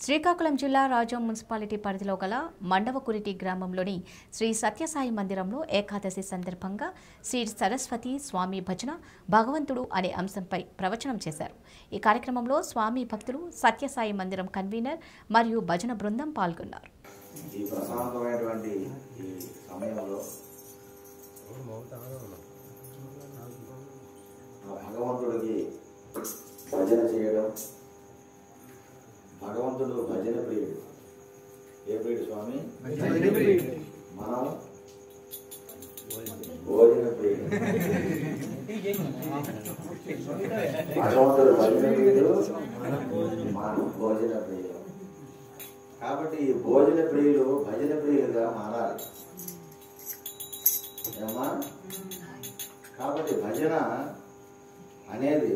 శ్రీకాకుళం జిల్లా రాజం మున్సిపాలిటీ పరిధిలో గల మండవకురిటి గ్రామంలోని శ్రీ సత్యసాయి మందిరంలో ఏకాదశి సందర్భంగా శ్రీ సరస్వతి స్వామి భజన భగవంతుడు అనే అంశంపై ప్రవచనం చేశారు ఈ కార్యక్రమంలో స్వామి భక్తులు సత్యసాయి మందిరం కన్వీనర్ మరియు భజన బృందం పాల్గొన్నారు ఈ ప్రశాంతమైనటువంటి ఈ సమయంలో ఆ భగవంతుడికి భజన చేయడం భగవంతుడు భజన ప్రియుడు ఏ ప్రియుడు స్వామి మనం భోజన ప్రియుడు భగవంతుడు భజన ప్రియుడు మనం భోజన ప్రియుడు కాబట్టి ఈ భోజన ప్రియులు భజన ప్రియులుగా మారాలి ఏమా కాబట్టి భజన అనేది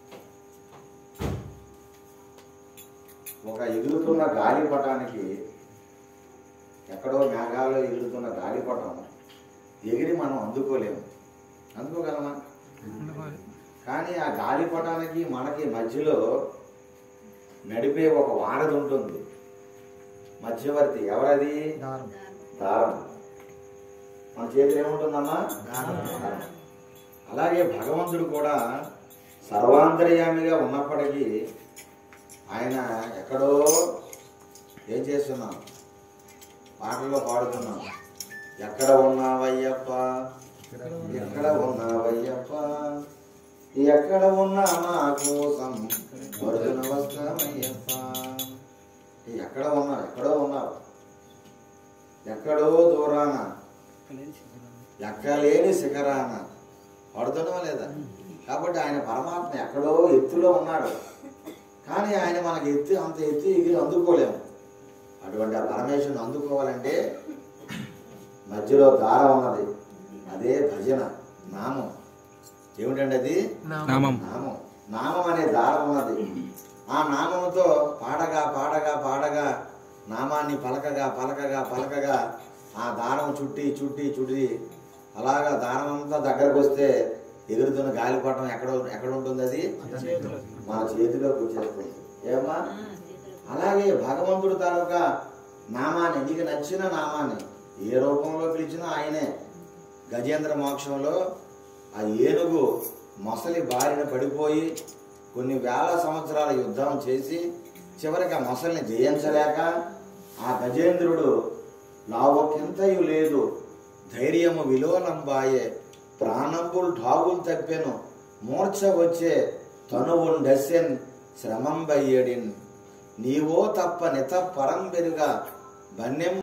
ఒక ఎగురుతున్న గాలిపటానికి ఎక్కడో మేఘాల్లో ఎగురుతున్న గాలిపటం ఎగిరి మనం అందుకోలేము అందుకోగలమా కానీ ఆ గాలిపటానికి మనకి మధ్యలో నడిపే ఒక వారధి ఉంటుంది మధ్యవర్తి ఎవరది దారం మన చేతిలో ఏముంటుందమ్మా దారం. అలాగే భగవంతుడు కూడా సర్వాంతర్యామిగా ఉన్నప్పటికీ ఆయన ఎక్కడో ఏం చేస్తున్నాం పాటల్లో పాడుతున్నాం ఎక్కడ ఉన్నావయ్యప్ప ఎక్కడ ఉన్నావయ్యప్ప ఎక్కడ ఉన్నా మా కోసం వరుదున వస్తామయ్యప్ప ఎక్కడ ఉన్నావు ఎక్కడో ఉన్నావు ఎక్కడో దూరాన ఎక్కలేని శిఖరాన పడుతున్నావా లేదా కాబట్టి ఆయన పరమాత్మ ఎక్కడో ఎత్తులో ఉన్నాడు కానీ ఆయన మనకి ఎత్తు అంత ఎత్తు ఎగిరి అందుకోలేము అటువంటి ఆ పరమేశ్వరుని అందుకోవాలంటే మధ్యలో దారం ఉన్నది అదే భజన నామం ఏమిటండి అది నామం నామం నామం అనే దారం ఉన్నది ఆ నామముతో పాడగా పాడగా పాడగా నామాన్ని పలకగా పలకగా పలకగా ఆ దారం చుట్టి చుట్టి చుట్టి అలాగా దారం అంతా దగ్గరకు వస్తే ఎగురుతున్న గాలిపటం ఎక్కడ ఎక్కడ ఉంటుంది అది మన చేతిలోకి వచ్చేస్తుంది ఏమా అలాగే భగవంతుడు తాలూకా నామాన్ని నీకు నచ్చిన నామాన్ని ఏ రూపంలో పిలిచినా ఆయనే గజేంద్ర మోక్షంలో ఆ ఏనుగు మొసలి బారిన పడిపోయి కొన్ని వేల సంవత్సరాల యుద్ధం చేసి చివరికి ఆ మొసలిని జయించలేక ఆ గజేంద్రుడు లావొక్కింతయు లేదు ధైర్యము విలోలంబాయే ప్రాణంబుల్ ఠాగులు తప్పెను మూర్ఛ వచ్చే తనువుండెస్సెన్ శ్రమంబయ్యడిన్ నీవో తప్ప నిత పరంబెరుగా బన్నెం